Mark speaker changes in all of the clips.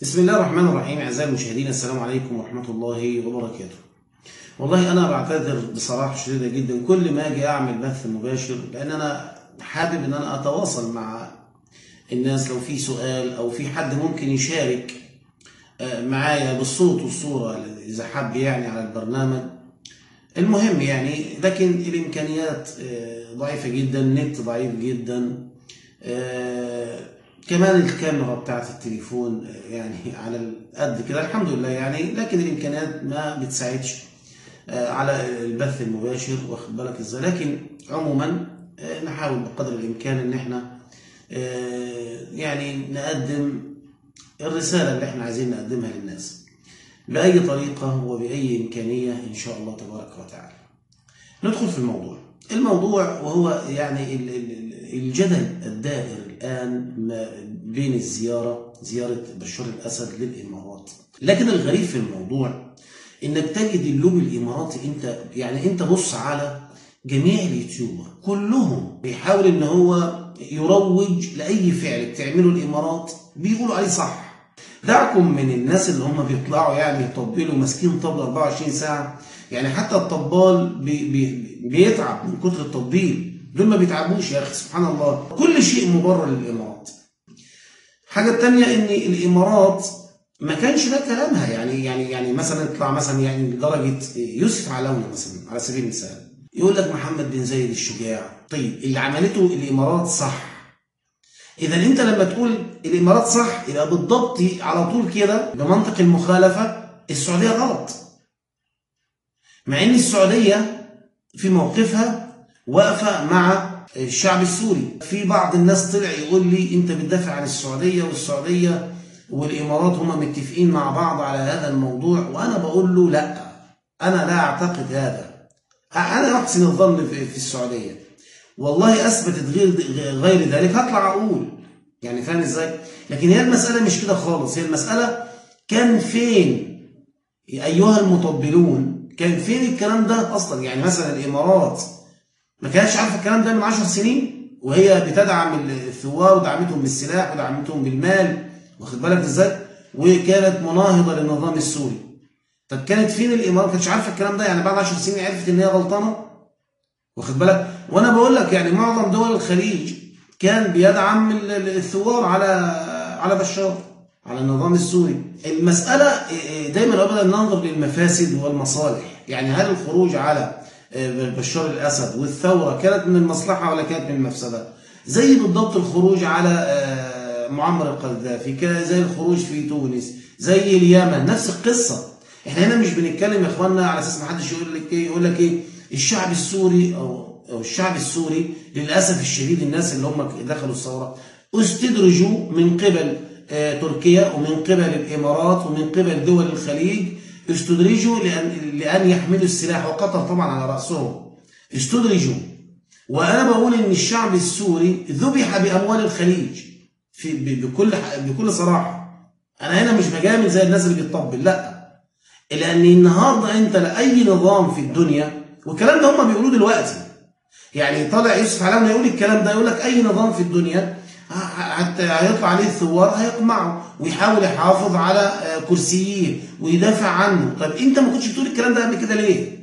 Speaker 1: بسم الله الرحمن الرحيم أعزائي المشاهدين السلام عليكم ورحمة الله وبركاته والله أنا بعتذر بصراحة شديدة جدا كل ما أجي أعمل بث مباشر لأن أنا حابب أن أنا أتواصل مع الناس لو في سؤال أو في حد ممكن يشارك معايا بالصوت والصورة إذا حب يعني على البرنامج المهم يعني لكن الإمكانيات ضعيفة جدا النت ضعيف جدا كمان الكاميرا بتاعت التليفون يعني على قد كده الحمد لله يعني لكن الامكانيات ما بتساعدش على البث المباشر واخد بالك ازاي لكن عموما نحاول بقدر الامكان ان احنا يعني نقدم الرساله اللي احنا عايزين نقدمها للناس باي طريقه وباي امكانيه ان شاء الله تبارك وتعالى ندخل في الموضوع الموضوع وهو يعني الجدل الدائر الآن بين الزيارة زيارة بشار الأسد للإمارات لكن الغريب في الموضوع إنك تجد اللوبي الإماراتي أنت يعني أنت بص على جميع اليوتيوبر كلهم بيحاول إن هو يروج لأي فعل بتعمله الإمارات بيقولوا عليه صح دعكم من الناس اللي هم بيطلعوا يعني يطبلوا ماسكين طبل 24 ساعة يعني حتى الطبال بي بي بيتعب من كتر التطبيل دول ما بيتعبوش يا اخي سبحان الله كل شيء مبرر للامارات حاجه الثانيه ان الامارات ما كانش ده كلامها يعني يعني يعني مثلا يطلع مثلا يعني لدرجه يوسف علوني مثلا على سبيل المثال يقول لك محمد بن زايد الشجاع طيب اللي عملته الامارات صح اذا انت لما تقول الامارات صح يبقى بالضبط على طول كده بمنطق المخالفه السعوديه غلط مع ان السعوديه في موقفها واقفه مع الشعب السوري في بعض الناس طلع يقول لي انت بتدافع عن السعوديه والسعوديه والامارات هما متفقين مع بعض على هذا الموضوع وانا بقول له لا انا لا اعتقد هذا انا احسن الظن في السعوديه والله اثبتت غير غير ذلك هطلع اقول يعني فاهم ازاي لكن هي المساله مش كده خالص هي المساله كان فين ايها المطبلون كان فين الكلام ده اصلا يعني مثلا الامارات ما كانتش عارفه الكلام ده من 10 سنين وهي بتدعم الثوار ودعمتهم بالسلاح ودعمتهم بالمال واخد بالك ازاي وكانت مناهضه للنظام السوري طب كانت فين الامارات ما كانتش عارفه الكلام ده يعني بعد 10 سنين عرفت ان هي غلطانه واخد بالك وانا بقول لك يعني معظم دول الخليج كان بيدعم الثوار على على بشار على النظام السوري المساله دايما ابدا ننظر للمفاسد والمصالح يعني هل الخروج على بشار الاسد والثوره كانت من المصلحه ولا كانت من المفسده زي بالضبط الخروج على معمر القذافي زي الخروج في تونس زي اليمن نفس القصه احنا هنا مش بنتكلم يا اخواننا على اساس ما حدش يقول لك ايه يقول لك ايه الشعب السوري او او الشعب السوري للاسف الشديد الناس اللي هم دخلوا الثوره استدرجوا من قبل تركيا ومن قبل الامارات ومن قبل دول الخليج استدرجوا لأن, لأن يحملوا السلاح وقطر طبعا على رأسهم استدرجوا وأنا بقول إن الشعب السوري ذبح بأموال الخليج في بكل بكل صراحة أنا هنا مش بجامل زي الناس اللي بتطبل لا لأن النهاردة أنت لأي نظام في الدنيا والكلام ده هم بيقولوه دلوقتي يعني طالع يوسف علامة يقول الكلام ده يقول لك أي نظام في الدنيا حتى هيطلع عليه الثوار هيقمعه ويحاول يحافظ على كرسيه ويدافع عنه طب انت ما كنتش بتقول الكلام ده قبل كده ليه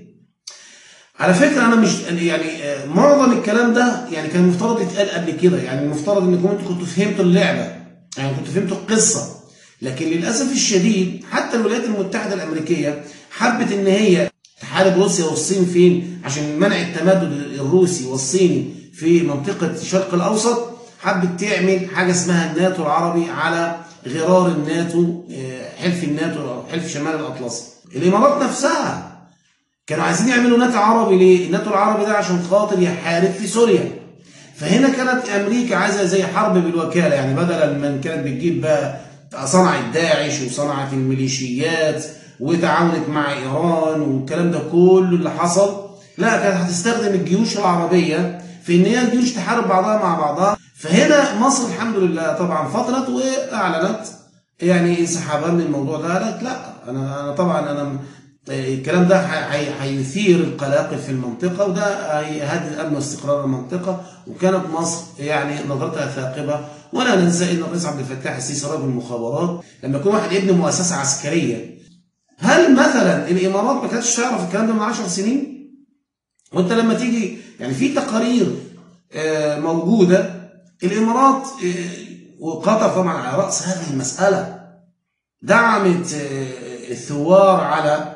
Speaker 1: على فكره انا مش يعني معظم الكلام ده يعني كان المفترض يتقال قبل كده يعني المفترض انكم انتوا كنتوا فهمتوا اللعبه يعني كنتوا فهمتوا القصه لكن للاسف الشديد حتى الولايات المتحده الامريكيه حبت ان هي تحارب روسيا والصين فين عشان منع التمدد الروسي والصيني في منطقه الشرق الاوسط حبت تعمل حاجه اسمها الناتو العربي على غرار الناتو حلف الناتو حلف شمال الاطلسي الامارات نفسها كانوا عايزين يعملوا ناتو عربي ليه الناتو العربي ده عشان خاطر يحارب في سوريا فهنا كانت امريكا عايزه زي حرب بالوكاله يعني بدلا من كانت بتجيب بقى صنعت داعش وصنعت الميليشيات وتعاونت مع ايران والكلام ده كله اللي حصل لا كانت هتستخدم الجيوش العربيه في ان هي الجيوش تحارب بعضها مع بعضها فهنا مصر الحمد لله طبعا فطرت واعلنت يعني انسحابها من الموضوع ده قالت لا انا انا طبعا انا الكلام ده هيثير القلاقل في المنطقه وده هيهدد امن واستقرار المنطقه وكانت مصر يعني نظرتها ثاقبه ولا ننسى ان الرئيس عبد الفتاح السيسي رجل المخابرات لما يكون واحد ابن مؤسسه عسكريه هل مثلا الامارات ما كانتش تعرف الكلام ده من 10 سنين؟ وانت لما تيجي يعني في تقارير آه، موجوده الامارات آه، وقطر طبعا على راس هذه المساله دعمت آه، الثوار على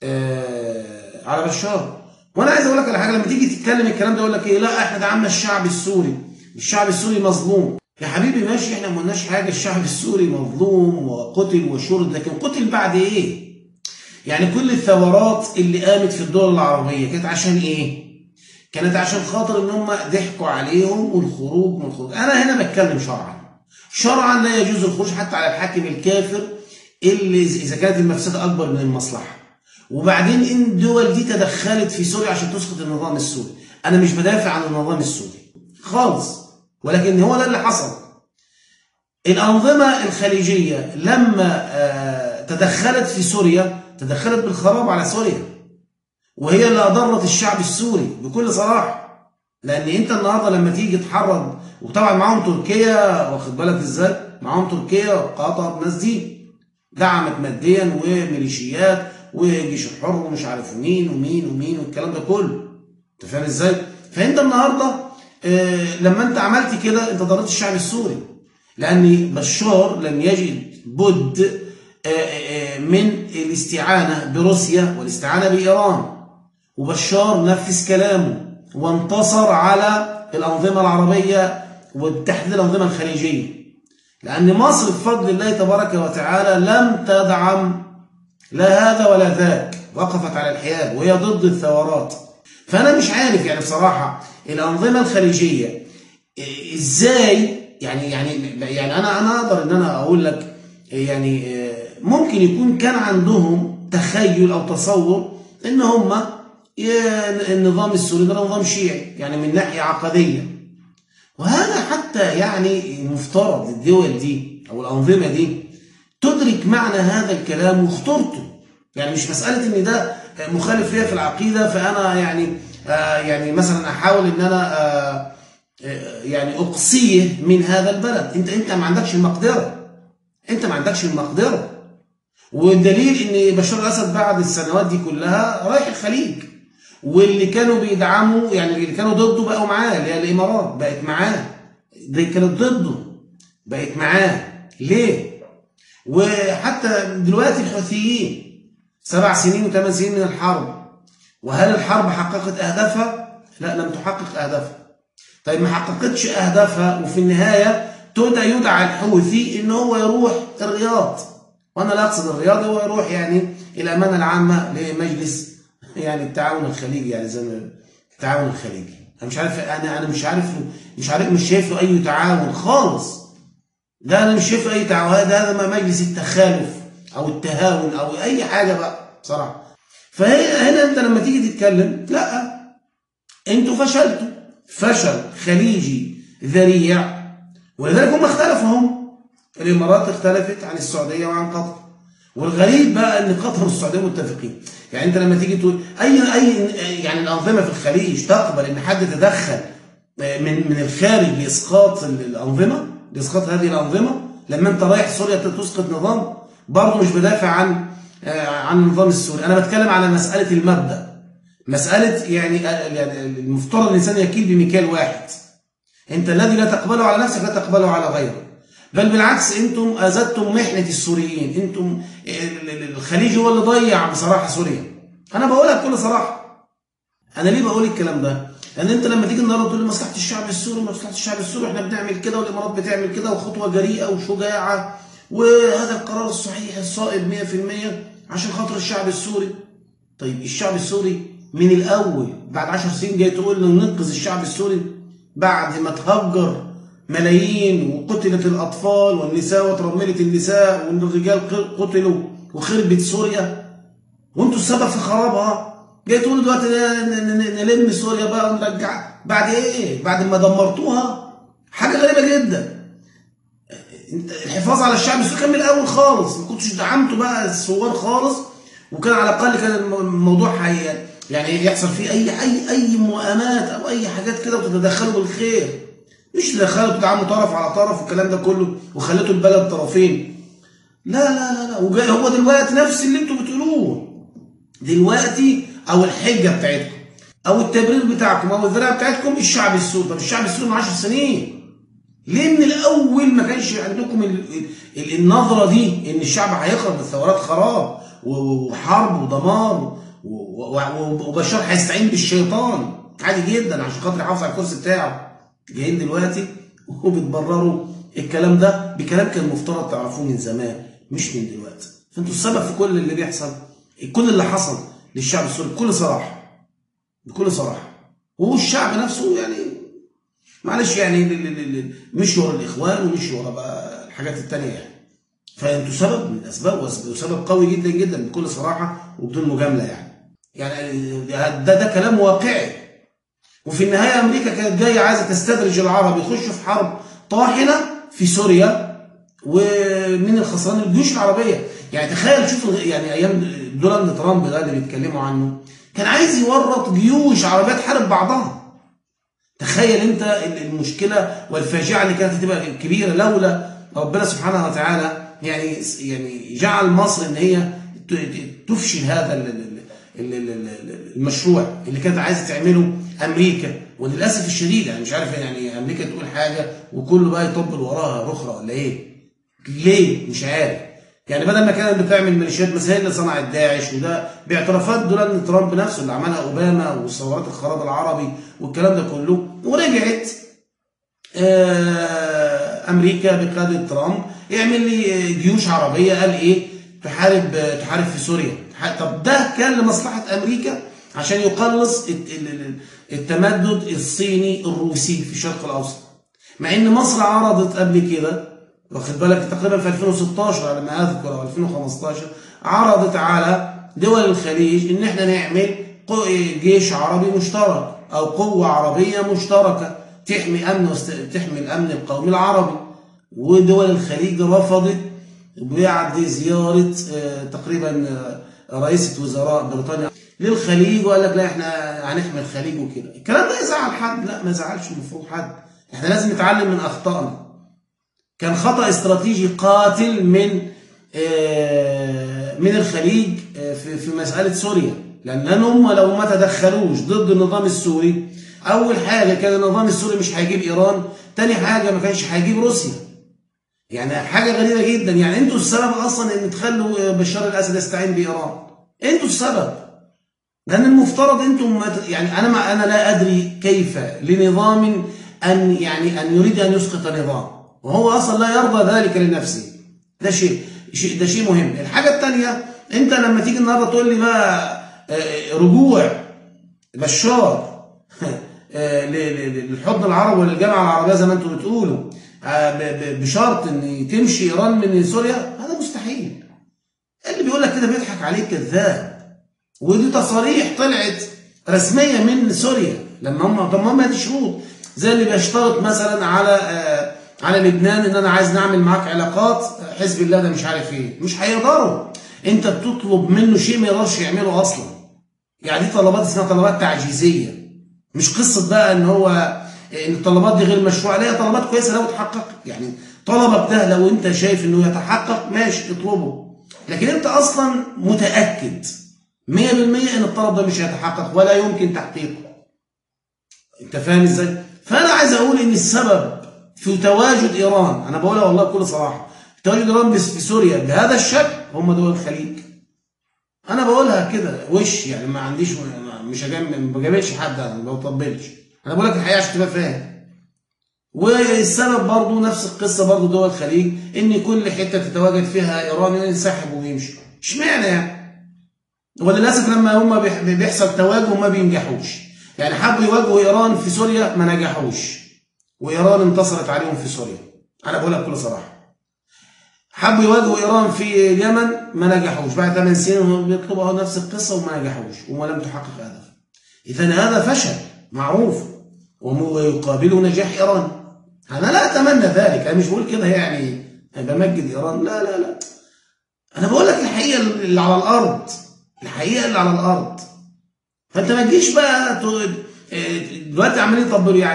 Speaker 1: على بشار وانا عايز اقول لك على حاجه لما تيجي تتكلم الكلام ده يقول لك ايه لا احنا دعمنا الشعب السوري الشعب السوري مظلوم يا حبيبي ماشي احنا ما قلناش حاجه الشعب السوري مظلوم وقتل وشرد لكن قتل بعد ايه يعني كل الثورات اللي قامت في الدول العربيه كانت عشان ايه كانت عشان خاطر ان هم ضحكوا عليهم والخروج من الخروج انا هنا بتكلم شرعا شرعا لا يجوز الخروج حتى على الحاكم الكافر اللي اذا كانت المفسده اكبر من المصلحه وبعدين ان الدول دي تدخلت في سوريا عشان تسقط النظام السوري انا مش بدافع عن النظام السوري خالص ولكن هو ده اللي حصل الأنظمة الخليجية لما آه، تدخلت في سوريا تدخلت بالخراب على سوريا وهي اللي أضرت الشعب السوري بكل صراحة لأن أنت النهاردة لما تيجي تحرض وطبعا معاهم تركيا واخد بالك إزاي معاهم تركيا وقطر الناس دي دعمت ماديا وميليشيات وجيش الحر ومش عارف مين ومين ومين والكلام ده كله انت فاهم ازاي؟ فانت النهارده آه لما انت عملت كده انت ضررت الشعب السوري لان بشار لم يجد بد آه آه من الاستعانه بروسيا والاستعانه بايران وبشار نفذ كلامه وانتصر على الانظمه العربيه وتحديد الانظمه الخليجيه لان مصر بفضل الله تبارك وتعالى لم تدعم لا هذا ولا ذاك وقفت على الحياد وهي ضد الثورات فأنا مش عارف يعني بصراحة الأنظمة الخليجية إزاي يعني يعني يعني أنا أنا أقدر إن أنا أقول لك يعني ممكن يكون كان عندهم تخيل أو تصور إن هم النظام السوري ده نظام شيعي يعني من ناحية عقدية وهذا حتى يعني مفترض الدول دي أو الأنظمة دي تدرك معنى هذا الكلام وخطورته يعني مش مسألة ان ده مخالف ليا في العقيدة فأنا يعني آه يعني مثلا أحاول ان أنا آه, آه، يعني أقصيه من هذا البلد انت انت ما عندكش المقدرة انت ما عندكش المقدرة والدليل ان بشار الأسد بعد السنوات دي كلها رايح الخليج واللي كانوا بيدعموا يعني اللي كانوا ضده بقوا معاه اللي هي الإمارات بقت معاه دي كانت ضده بقت معاه ليه؟ وحتى دلوقتي الحوثيين سبع سنين وثمان سنين من الحرب وهل الحرب حققت أهدافها؟ لا لم تحقق أهدافها طيب ما حققتش أهدافها وفي النهاية تدعى يدعى الحوثي إن هو يروح الرياض وأنا لا أقصد الرياض هو يروح يعني الأمانة العامة لمجلس يعني التعاون الخليجي يعني زي ما التعاون الخليجي أنا مش عارف أنا أنا مش عارف مش عارف مش شايف له أي تعاون خالص ده انا مش شايف اي تعاون هذا ما مجلس التخالف او التهاون او اي حاجه بقى بصراحه فهنا انت لما تيجي تتكلم لا انتوا فشلتوا فشل خليجي ذريع ولذلك هم اختلفوا هم الامارات اختلفت عن السعوديه وعن قطر والغريب بقى ان قطر والسعوديه متفقين يعني انت لما تيجي تقول اي اي يعني الانظمه في الخليج تقبل ان حد يتدخل من من الخارج لاسقاط الانظمه لإسقاط هذه الأنظمة لما أنت رايح سوريا تسقط نظام برضه مش بدافع عن آه، عن النظام السوري أنا بتكلم على مسألة المبدأ مسألة يعني آه، يعني المفترض الإنسان يكيل بمكيال واحد أنت الذي لا تقبله على نفسك لا تقبله على غيرك بل بالعكس أنتم أزدتم محنة السوريين أنتم الخليج هو اللي ضيع بصراحة سوريا أنا بقولها بكل صراحة أنا ليه بقول الكلام ده لان انت لما تيجي النهارده تقول لي مصلحه الشعب السوري مصلحه الشعب السوري احنا بنعمل كده والامارات بتعمل كده وخطوه جريئه وشجاعه وهذا القرار الصحيح الصائب 100% عشان خاطر الشعب السوري طيب الشعب السوري من الاول بعد 10 سنين جاي تقول لي ننقذ الشعب السوري بعد ما تهجر ملايين وقتلت الاطفال والنساء وترملت النساء والرجال قتلوا وخربت سوريا وانتوا السبب في خرابها جاي تقول دلوقتي نلم سوريا بقى ونرجع بعد ايه؟ بعد ما دمرتوها حاجه غريبه جدا انت الحفاظ على الشعب السوري كان من الاول خالص ما كنتش دعمته بقى الثوار خالص وكان على الاقل كان الموضوع حي يعني يحصل فيه اي اي اي مؤامات او اي حاجات كده وتتدخلوا بالخير مش دخلوا تدعموا طرف على طرف والكلام ده كله وخليتوا البلد طرفين لا لا لا لا وجاي هو دلوقتي نفس اللي انتوا بتقولوه دلوقتي او الحجه بتاعتكم او التبرير بتاعكم او الذراع بتاعتكم الشعب السوري طب الشعب السوري من 10 سنين ليه من الاول ما كانش عندكم ال ال النظره دي ان الشعب هيخرب بالثورات خراب وحرب ودمار وبشار هيستعين بالشيطان عادي جدا عشان خاطر يحافظ على الكرسي بتاعه جايين دلوقتي وبتبرروا الكلام ده بكلام كان المفترض تعرفوه من زمان مش من دلوقتي فانتوا السبب في كل اللي بيحصل كل اللي حصل للشعب السوري بكل صراحه بكل صراحه والشعب نفسه يعني معلش يعني مش ورا الاخوان ومش ورا بقى الحاجات التانية يعني فانتوا سبب من الاسباب وسبب قوي جدا جدا بكل صراحه وبدون مجامله يعني يعني ده ده كلام واقعي وفي النهايه امريكا كانت جايه عايزه تستدرج العرب يخشوا في حرب طاحنه في سوريا ومن الخسران الجيوش العربيه يعني تخيل شوف يعني ايام دونالد ترامب ده اللي بيتكلموا عنه كان عايز يورط جيوش عربيه تحارب بعضها تخيل انت المشكله والفاجعه اللي كانت هتبقى كبيره لولا ربنا سبحانه وتعالى يعني يعني جعل مصر ان هي تفشل هذا المشروع اللي كانت عايزه تعمله امريكا وللاسف الشديد يعني مش عارف يعني امريكا تقول حاجه وكله بقى يطبل وراها رخره ولا ايه؟ ليه؟ مش عارف يعني بدل ما كانت بتعمل ميليشيات بس هي اللي صنعت داعش وده باعترافات دونالد ترامب نفسه اللي عملها اوباما وثورات الخراب العربي والكلام ده كله ورجعت امريكا بقياده ترامب يعمل لي جيوش عربيه قال ايه تحارب تحارب في سوريا طب ده كان لمصلحه امريكا عشان يقلص التمدد الصيني الروسي في الشرق الاوسط مع ان مصر عرضت قبل كده واخد بالك تقريبا في 2016 على ما اذكر او 2015 عرضت على دول الخليج ان احنا نعمل جيش عربي مشترك او قوه عربيه مشتركه تحمي امن وست... تحمي الامن القومي العربي ودول الخليج رفضت بعد زياره تقريبا رئيسه وزراء بريطانيا للخليج وقال لك لا احنا هنحمي الخليج وكده الكلام ده يزعل حد لا ما يزعلش المفروض حد احنا لازم نتعلم من اخطائنا كان خطا استراتيجي قاتل من من الخليج في في مساله سوريا لان هم لو ما تدخلوش ضد النظام السوري اول حاجه كان النظام السوري مش هيجيب ايران تاني حاجه ما كانش هيجيب روسيا يعني حاجه غريبه جدا يعني انتوا السبب اصلا ان تخلوا بشار الاسد يستعين بايران انتوا السبب لان المفترض انتم يعني انا ما انا لا ادري كيف لنظام ان يعني ان يريد ان يسقط نظام وهو اصلا لا يرضى ذلك لنفسه ده شيء ده شيء مهم الحاجه الثانيه انت لما تيجي النهارده تقول لي بقى رجوع بشار للحضن العربي وللجامعه العربيه زي ما انتم بتقولوا بشرط ان تمشي ايران من سوريا هذا مستحيل اللي بيقول لك كده بيضحك عليك كذاب ودي تصاريح طلعت رسميه من سوريا لما هم طب ما هم دي شروط زي اللي بيشترط مثلا على على لبنان ان انا عايز نعمل معاك علاقات حزب الله ده مش عارف ايه مش هيقدروا انت بتطلب منه شيء ما يقدرش يعمله اصلا يعني دي طلبات اسمها طلبات تعجيزيه مش قصه بقى ان هو ان الطلبات دي غير مشروعه لا هي طلبات كويسه لو اتحقق يعني طلبك ده لو انت شايف انه يتحقق ماشي اطلبه لكن انت اصلا متاكد 100% ان الطلب ده مش هيتحقق ولا يمكن تحقيقه انت فاهم ازاي فانا عايز اقول ان السبب في تواجد ايران انا بقولها والله بكل صراحه تواجد ايران في سوريا بهذا الشكل هم دول الخليج انا بقولها كده وش يعني ما عنديش مش ما بجاملش حد انا ما بطبلش انا بقول لك الحقيقه عشان تبقى فاهم والسبب برضه نفس القصه برضه دول الخليج ان كل حته تتواجد فيها ايران ينسحب ويمشي اشمعنى يعني وللاسف لما هم بيحصل تواجه ما بينجحوش يعني حبوا يواجهوا ايران في سوريا ما نجحوش وايران انتصرت عليهم في سوريا انا بقولها بكل صراحه حبوا يواجهوا ايران في اليمن ما نجحوش بعد 8 سنين هم بيطلبوا نفس القصه وما نجحوش وما لم تحقق هدف اذا هذا فشل معروف ويقابله نجاح ايران انا لا اتمنى ذلك انا مش بقول كده يعني بمجد ايران لا لا لا انا بقول لك الحقيقه اللي على الارض الحقيقه اللي على الارض فانت ما تجيش بقى دلوقتي عمالين يطبلوا يعني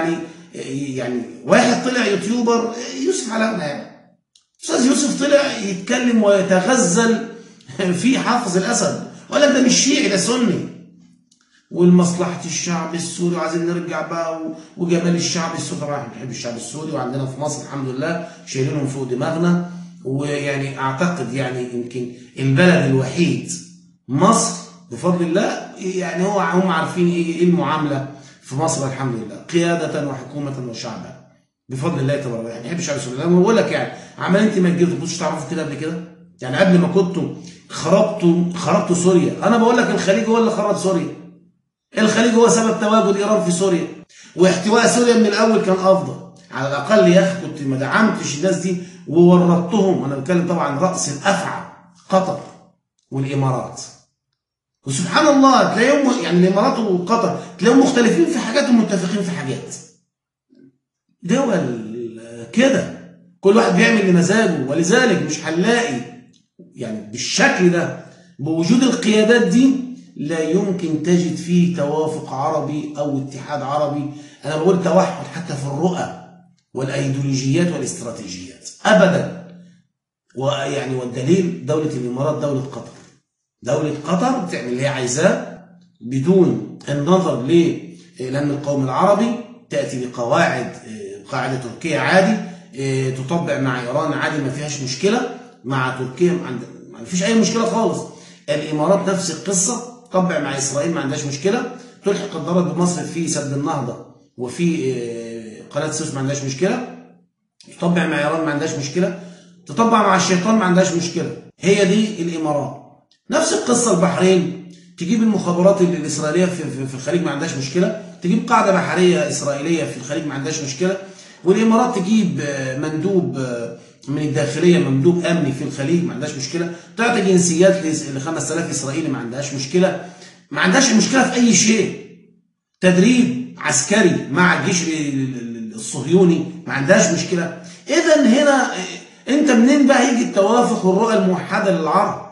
Speaker 1: يعني واحد طلع يوتيوبر يوسف علاء يعني استاذ يوسف طلع يتكلم ويتغزل في حافظ الاسد ولا ده مش شيعي ده سني والمصلحة الشعب السوري وعايزين نرجع بقى وجمال الشعب السوري طبعا احنا بنحب الشعب السوري وعندنا في مصر الحمد لله شايلينهم فوق دماغنا ويعني اعتقد يعني يمكن البلد الوحيد مصر بفضل الله يعني هو هم عارفين ايه المعامله في مصر الحمد لله قياده وحكومه وشعبا بفضل الله تبارك يعني بحب الشعب السوري انا بقول لك يعني عمال انت ما تجيبوا كنتش تعرفوا كده قبل كده يعني قبل ما كنتوا خربتوا خربتوا سوريا انا بقول لك الخليج هو اللي خرب سوريا الخليج هو سبب تواجد ايران في سوريا واحتواء سوريا من الاول كان افضل على الاقل يا اخي كنت ما دعمتش الناس دي وورطتهم انا بتكلم طبعا راس الافعى قطر والامارات وسبحان الله تلاقيهم يعني الامارات وقطر تلاقيهم مختلفين في حاجات ومتفقين في حاجات دول كده كل واحد بيعمل لمزاجه ولذلك مش هنلاقي يعني بالشكل ده بوجود القيادات دي لا يمكن تجد فيه توافق عربي او اتحاد عربي انا بقول توحد حتى في الرؤى والايديولوجيات والاستراتيجيات ابدا ويعني والدليل دوله الامارات دوله قطر دوله قطر بتعمل اللي هي عايزاه بدون النظر للامن القومي العربي تاتي بقواعد قاعده تركيا عادي تطبق مع ايران عادي ما فيهاش مشكله مع تركيا ما فيش اي مشكله خالص الامارات نفس القصه تطبق مع اسرائيل ما عندهاش مشكله تلحق الضرر بمصر في سد النهضه وفي قناه السويس ما عندهاش مشكله تطبق مع ايران ما عندهاش مشكله تطبق مع الشيطان ما عندهاش مشكله هي دي الامارات نفس القصه البحرين تجيب المخابرات الاسرائيليه في, في الخليج ما عندهاش مشكله تجيب قاعده بحريه اسرائيليه في الخليج ما عندهاش مشكله والامارات تجيب مندوب من الداخليه مندوب امني في الخليج ما عندهاش مشكله تعطي جنسيات ل 5000 اسرائيلي ما عندهاش مشكله ما عندهاش مشكله في اي شيء تدريب عسكري مع الجيش الصهيوني ما عندهاش مشكله اذا هنا انت منين بقى يجي التوافق والرؤى الموحده للعرب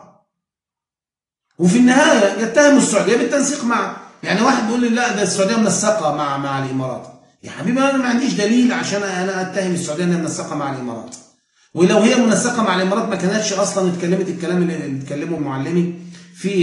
Speaker 1: وفي النهايه يتهم السعوديه بالتنسيق مع يعني واحد بيقول لي لا ده السعوديه منسقه مع مع الامارات يا حبيبي انا ما عنديش دليل عشان انا اتهم السعوديه انها منسقه مع الامارات ولو هي منسقه مع الامارات ما كانتش اصلا اتكلمت الكلام اللي اتكلمه معلمي في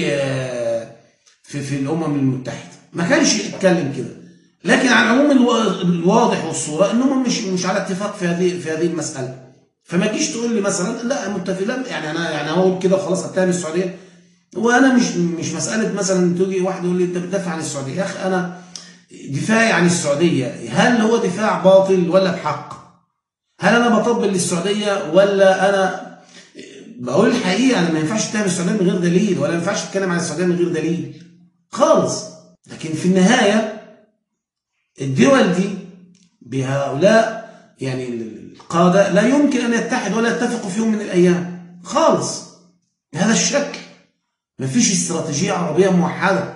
Speaker 1: في في الامم المتحده ما كانش يتكلم كده لكن على العموم الواضح والصوره انهم مش مش على اتفاق في هذه في هذه المساله فما تجيش تقول لي مثلا لا متفق لا يعني انا يعني اقول كده خلاص اتهم السعوديه وانا مش مش مساله مثلا تيجي واحد يقول لي انت بتدافع عن السعوديه يا اخي انا دفاعي عن السعوديه هل هو دفاع باطل ولا بحق؟ هل انا بطبل للسعوديه ولا انا بقول الحقيقه انا ما ينفعش اتهم السعوديه من غير دليل ولا ما ينفعش اتكلم عن السعوديه من غير دليل خالص لكن في النهايه الدول دي بهؤلاء يعني القاده لا يمكن ان يتحدوا ولا يتفقوا في يوم من الايام خالص بهذا الشكل مفيش استراتيجيه عربيه موحده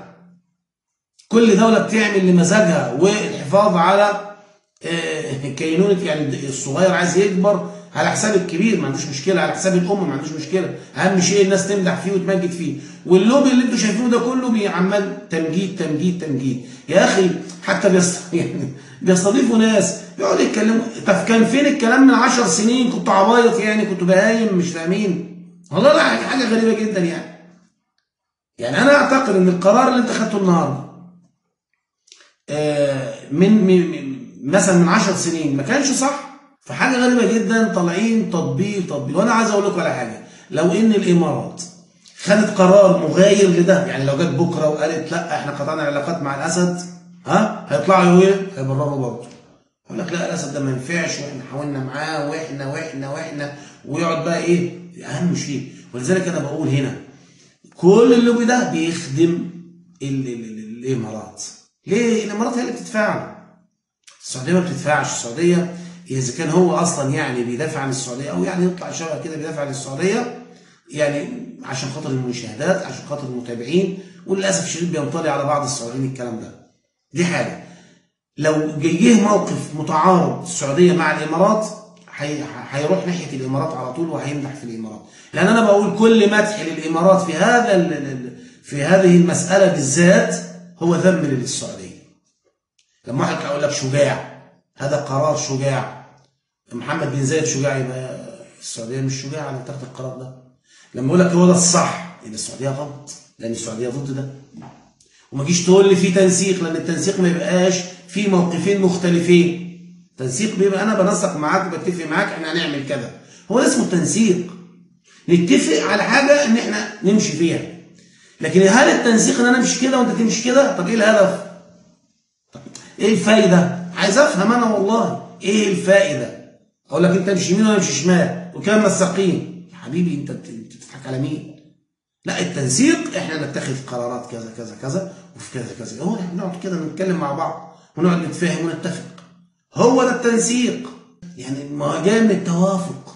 Speaker 1: كل دوله بتعمل لمزاجها والحفاظ على كينونه يعني الصغير عايز يكبر على حساب الكبير ما عندوش مشكله على حساب الام ما عندوش مشكله اهم شيء الناس تمدح فيه وتمجد فيه واللوبي اللي انتوا شايفينه ده كله عمال تمجيد تمجيد تمجيد يا اخي حتى بيست... يعني بيستضيفوا ناس يقعدوا يتكلموا طب كان فين الكلام من 10 سنين كنتوا عبايط يعني كنتوا بهايم مش فاهمين والله لا حاجه غريبه جدا يعني يعني انا اعتقد ان القرار اللي انت خدته النهارده من, من مثلا من 10 سنين ما كانش صح فحاجه غريبه جدا طالعين تطبيل تطبيل وانا عايز اقول لكم على حاجه لو ان الامارات خدت قرار مغاير لده يعني لو جت بكره وقالت لا احنا قطعنا العلاقات مع الاسد ها هيطلعوا يقولوا ايه؟ هيبرروا برضه يقول لك لا الاسد ده ما ينفعش واحنا حاولنا معاه واحنا واحنا واحنا ويقعد بقى ايه؟ اهم شيء ولذلك انا بقول هنا كل اللوبي ده بيخدم ال ال ال الامارات ليه؟ الامارات هي اللي بتدفع له السعوديه ما بتدفعش السعوديه اذا كان هو اصلا يعني بيدافع عن السعوديه او يعني يطلع شبه كده بيدافع عن السعوديه يعني عشان خاطر المشاهدات عشان خاطر المتابعين وللاسف الشديد بينطلي على بعض السعوديين الكلام ده دي حاجه لو جه موقف متعارض السعوديه مع الامارات هيروح ناحيه الامارات على طول وهيمدح في الامارات لان انا بقول كل مدح للامارات في هذا في هذه المساله بالذات هو ذم للسعوديه لما واحد يقول لك شجاع هذا قرار شجاع محمد بن زايد شجاع يبقى السعوديه مش شجاعه على تاخد القرار ده لما يقول لك هو ده الصح يبقى السعوديه غلط لان السعوديه ضد ده وما تجيش تقول لي في تنسيق لان التنسيق ما يبقاش في موقفين مختلفين تنسيق بيبقى انا بنسق معاك وبتفق معاك احنا هنعمل كذا هو ده اسمه التنسيق نتفق على حاجه ان احنا نمشي فيها لكن هل التنسيق ان انا امشي كده وانت تمشي كده طب ايه الهدف طب ايه الفايده عايز افهم انا والله ايه الفائده اقول لك انت امشي يمين وانا امشي شمال وكلام مساقين يا حبيبي انت بت- انت بتضحك على مين لا التنسيق احنا نتخذ قرارات كذا كذا كذا وفي كذا كذا هو احنا بنقعد كده نتكلم مع بعض ونقعد نتفاهم ونتفق هو ده التنسيق يعني ما جاي من التوافق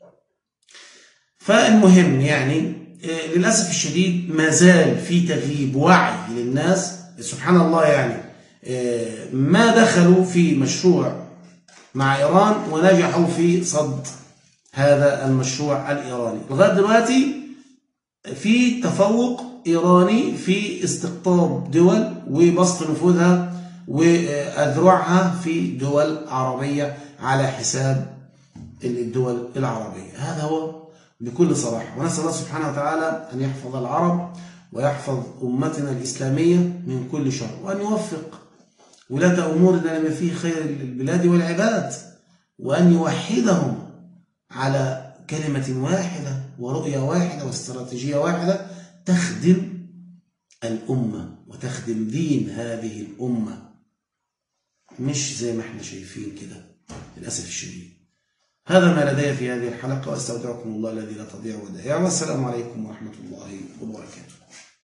Speaker 1: فالمهم يعني آه، للاسف الشديد ما زال في تغييب وعي للناس سبحان الله يعني آه، ما دخلوا في مشروع مع ايران ونجحوا في صد هذا المشروع الايراني لغايه دلوقتي في تفوق ايراني في استقطاب دول وبسط نفوذها واذرعها في دول عربيه على حساب الدول العربيه هذا هو بكل صراحه ونسال الله سبحانه وتعالى ان يحفظ العرب ويحفظ امتنا الاسلاميه من كل شر وان يوفق ولاة امورنا لما فيه خير البلاد والعباد وان يوحدهم على كلمة واحدة ورؤية واحدة واستراتيجية واحدة تخدم الأمة وتخدم دين هذه الأمة مش زي ما احنا شايفين كده للأسف الشديد هذا ما لدي في هذه الحلقة وأستودعكم الله الذي لا تضيع ودائعه والسلام عليكم ورحمة الله وبركاته